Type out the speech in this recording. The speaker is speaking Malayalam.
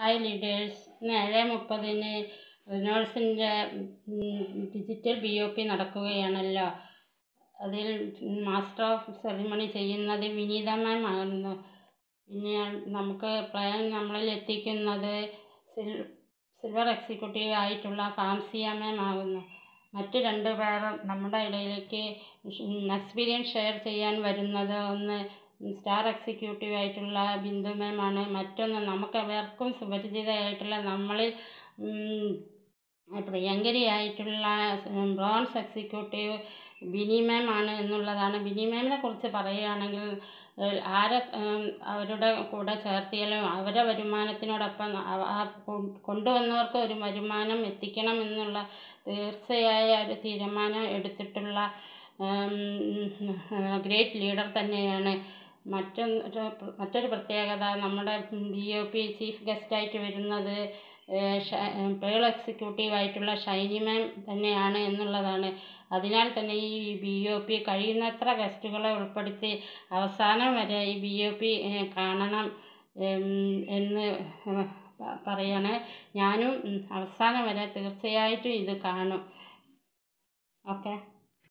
ഹായ് ലീഡേഴ്സ് ഇന്ന് ഏഴ് മുപ്പതിന് റിനോൾസിൻ്റെ ഡിജിറ്റൽ ബി ഒ പി നടക്കുകയാണല്ലോ അതിൽ മാസ്റ്റർ ഓഫ് സെറിമണി ചെയ്യുന്നത് വിനീത മാം ആകുന്നു പിന്നെ നമുക്ക് പ്ലാൻ നമ്മളിൽ എത്തിക്കുന്നത് സിൽ സിൽവർ എക്സിക്യൂട്ടീവ് ആയിട്ടുള്ള ഫാംസിയ മാം ആകുന്നു മറ്റു രണ്ട് പേരും നമ്മുടെ ഇടയിലേക്ക് എക്സ്പീരിയൻസ് ഷെയർ ചെയ്യാൻ വരുന്നത് ഒന്ന് സ്റ്റാർ എക്സിക്യൂട്ടീവ് ആയിട്ടുള്ള ബിന്ദു മാം ആണ് മറ്റൊന്ന് നമുക്ക് എവർക്കും സുപരിചിതയായിട്ടുള്ള നമ്മളിൽ പ്രിയങ്കരിയായിട്ടുള്ള ബ്രോൺസ് എക്സിക്യൂട്ടീവ് ബിനി മാം ആണ് എന്നുള്ളതാണ് ബിനി മാമിനെ കുറിച്ച് പറയുകയാണെങ്കിൽ ആരെ അവരുടെ കൂടെ ചേർത്തിയാലും അവരെ വരുമാനത്തിനോടൊപ്പം ആ കൊണ്ടുവന്നവർക്ക് ഒരു വരുമാനം എത്തിക്കണം എന്നുള്ള തീർച്ചയായ ഒരു തീരുമാനം എടുത്തിട്ടുള്ള ഗ്രേറ്റ് ലീഡർ തന്നെയാണ് മറ്റൊരു മറ്റൊരു പ്രത്യേകത നമ്മുടെ ബി ഒ പി ചീഫ് ഗസ്റ്റായിട്ട് വരുന്നത് പേൾ എക്സിക്യൂട്ടീവ് ആയിട്ടുള്ള ഷൈനി മാം തന്നെയാണ് എന്നുള്ളതാണ് അതിനാൽ തന്നെ ഈ ബി ഒ പി കഴിയുന്നത്ര ഗസ്റ്റുകളെ ഉൾപ്പെടുത്തി അവസാനം വരെ ഈ ബി ഒ പി കാണണം എന്ന് പറയാണ് ഞാനും അവസാനം വരെ തീർച്ചയായിട്ടും ഇത് കാണും ഓക്കെ